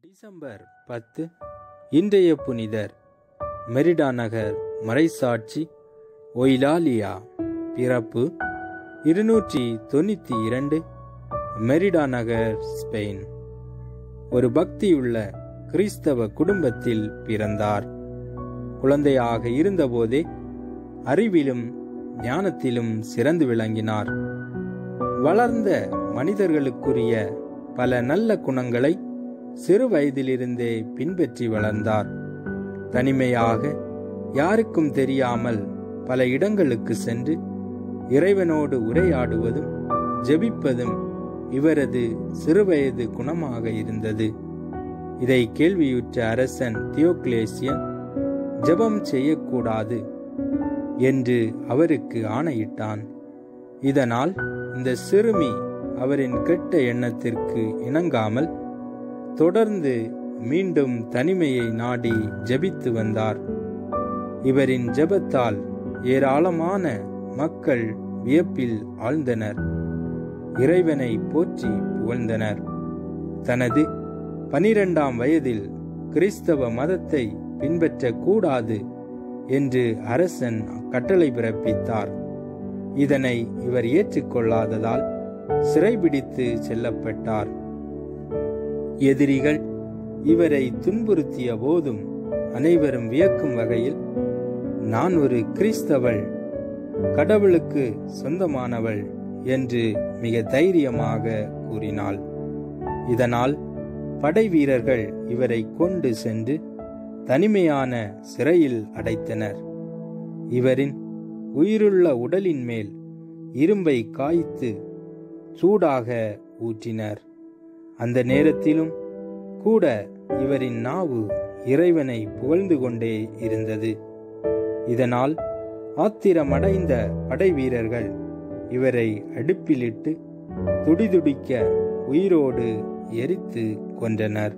December பத்து இன்றைய புனிதர் மெரிடா நகர் மறைசாட்சி ஒய்லாலியா பிறப்பு இருநூற்றி தொண்ணூற்றி இரண்டு மெரிடா நகர் ஸ்பெயின் ஒரு பக்தியுள்ள கிறிஸ்தவ குடும்பத்தில் பிறந்தார் குழந்தையாக இருந்தபோதே அறிவிலும் ஞானத்திலும் சிறந்து விளங்கினார் வளர்ந்த மனிதர்களுக்குரிய பல நல்ல குணங்களை சிறு வயதிலிருந்தே பின்பற்றி வளர்ந்தார் தனிமையாக யாருக்கும் தெரியாமல் பல இடங்களுக்கு சென்று இறைவனோடு உரையாடுவதும் ஜெபிப்பதும் இவரது சிறுவயது குணமாக இருந்தது இதை கேள்வியுற்ற அரசன் தியோக்லேசியன் ஜெபம் செய்யக்கூடாது என்று அவருக்கு ஆணையிட்டான் இதனால் இந்த சிறுமி அவரின் கெட்ட எண்ணத்திற்கு இணங்காமல் தொடர்ந்து மீண்டும் தனிமையை நாடி ஜெபித்து வந்தார் இவரின் ஜெபத்தால் ஏராளமான மக்கள் வியப்பில் ஆழ்ந்தனர் இறைவனை போற்றி புகழ்ந்தனர் தனது பனிரெண்டாம் வயதில் கிறிஸ்தவ மதத்தை பின்பற்றக்கூடாது என்று அரசன் கட்டளை பிறப்பித்தார் இதனை இவர் ஏற்றுக்கொள்ளாததால் சிறைபிடித்து செல்லப்பட்டார் எதிரிகள் இவரை துன்புறுத்திய போதும் அனைவரும் வியக்கும் வகையில் நான் ஒரு கிறிஸ்தவள் கடவுளுக்கு சொந்தமானவள் என்று மிக தைரியமாக கூறினாள் இதனால் படை வீரர்கள் இவரை கொண்டு சென்று தனிமையான சிறையில் அடைத்தனர் இவரின் உயிருள்ள உடலின் மேல் இரும்பை காய்த்து சூடாக ஊற்றினர் அந்த நேரத்திலும் கூட இவரின் நாவு இறைவனை புகழ்ந்து கொண்டே இருந்தது இதனால் ஆத்திரமடைந்த படை வீரர்கள் இவரை அடுப்பிலிட்டு துடிதுடிக்க உயிரோடு எரித்து கொன்றனர்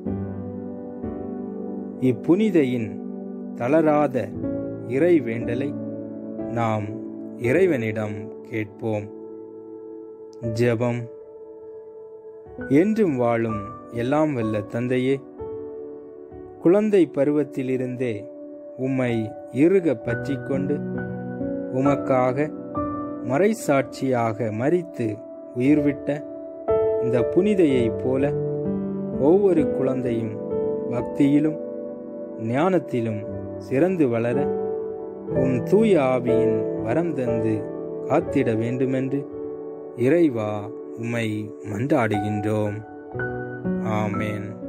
இப்புனிதையின் தளராத இறை வேண்டலை நாம் இறைவனிடம் கேட்போம் ஜெபம் என்றும் வாழும் எல்லாம் வல்ல தந்தையே குழந்தை பருவத்திலிருந்தே உம்மை இறுக பற்றிக்கொண்டு உமக்காக மறைசாட்சியாக மறித்து உயிர்விட்ட இந்த புனிதையைப் போல ஒவ்வொரு குழந்தையும் பக்தியிலும் ஞானத்திலும் சிறந்து வளர உம் தூய ஆவியின் வரம் தந்து காத்திட வேண்டுமென்று இறைவா உம்மை மன்றாடுகின்றோம் ஆமேன்